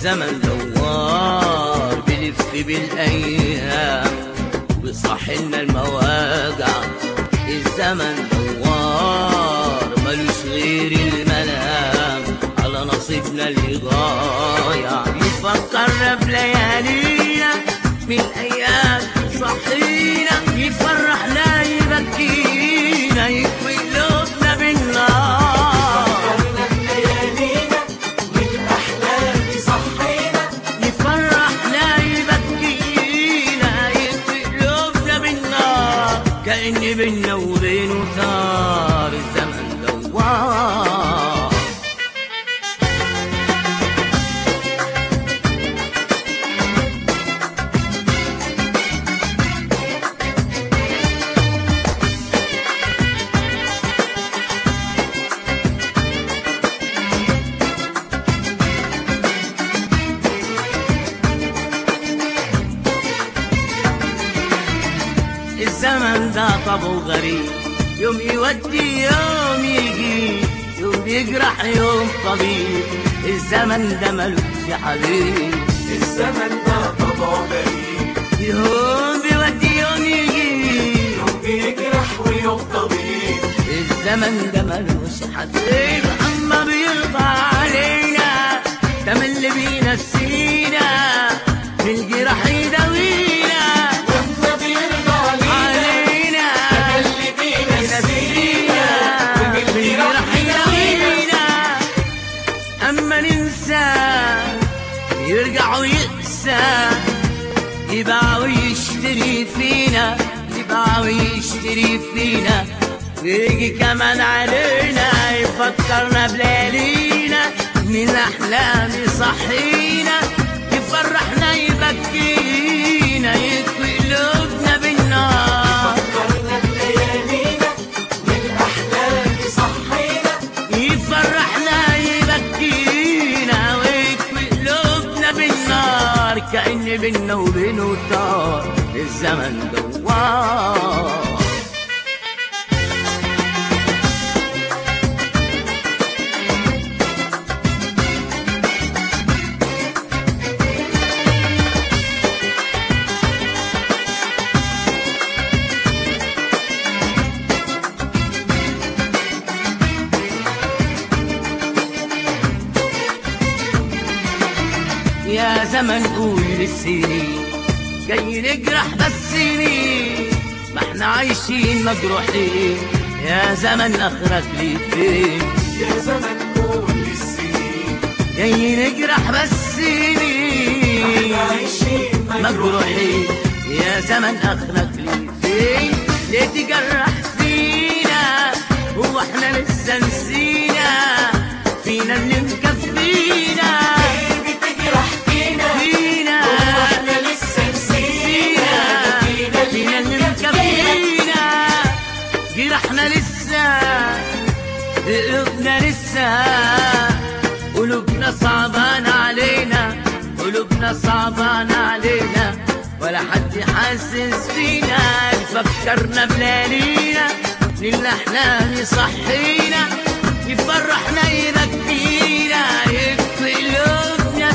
الزمن دوار بلف بالايام وصاحلنا المواجع الزمن دوار ملوش غير الملام على نصيبنا اللي ضايع يفكرنا بليالينا من ايام صحينا يفرحنا يبكينا يكوي قلوبنا بالنار ليالينا من أحلام صحينا يفرحنا يبكينا يكفي قلوبنا بالنار كأن بينا وبينه طار الزمن دوار الزمن ده طبعه غريب يوم يودي يوم يجي يوم بيجرح يوم طبيب الزمن ده ملوش حبيب الزمن ده طبعه غريب يوم بيودي يوم يجي يوم بيجرح ويوم طبيب الزمن ده ملوش حبيب اما بيرضى علينا ده من اللي بينسينا من الجراح يداوينا لما بيرضى علينا علينا اللي بينسينا من وبالجرح الجراح يداوينا يداوينا اما ننسى يرجع ويقسى يباع ويشتري فينا يباع ويشتري فينا ويجي كمان علينا يفكرنا بليالينا من احلام صحينا يفرحنا يبكينا يكوي قلوبنا بالنار فكرنا بليالينا من أحلام صحينا يفرحنا يبكينا ويكوي قلوبنا بالنار كأن بينا وبينه طار الزمن دوار يا زمن قول للسنين جاي نجرح بس سنين ما احنا عايشين مجروحين يا زمن اخرك لي فين يا زمن كل السنين جاي نجرح بس سنين احنا عايشين مجروحين يا زمن اخرك لي فين ليه تجرح فينا هو احنا لسه نسينا فينا اللي مكفينا بتجرح فينا فينا واحنا لسه نسينا فينا فينا اللي مكفينا جرحنا لسه قلوبنا لسه قلوبنا صعبان علينا قلوبنا صعبان علينا ولا حد حاسس فينا يفكرنا بليالينا للأحلام يصحينا يفرحنا يبكينا يكفي قلوبنا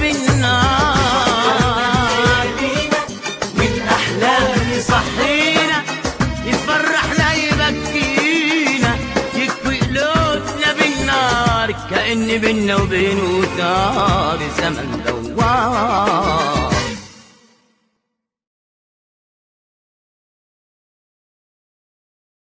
بالنار من أحلام يصحينا يفرحنا يبكينا يكوي قلوبنا بالنار كأن بينا وبينه دار زمن دوار